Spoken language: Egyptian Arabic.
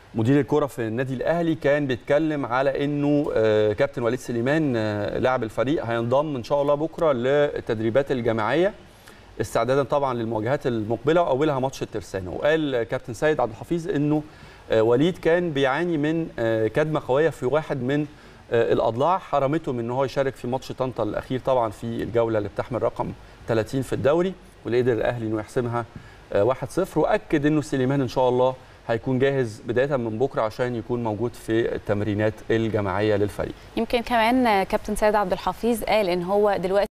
مدير الكره في النادي الاهلي كان بيتكلم على انه آه، كابتن وليد سليمان آه، لاعب الفريق هينضم ان شاء الله بكره للتدريبات الجماعيه استعدادا طبعا للمواجهات المقبله واولها ماتش الترسانه وقال كابتن سيد عبد الحفيظ انه آه، وليد كان بيعاني من آه، كدمه قويه في واحد من آه، الاضلاع حرمته من ان هو يشارك في ماتش طنطا الاخير طبعا في الجوله اللي بتحمل رقم 30 في الدوري واللي قدر الاهلي انه يحسمها آه، 1-0 واكد انه سليمان ان شاء الله هيكون جاهز بدايه من بكره عشان يكون موجود في التمرينات الجماعيه للفريق يمكن كمان كابتن سيد عبد الحفيظ قال ان هو دلوقتي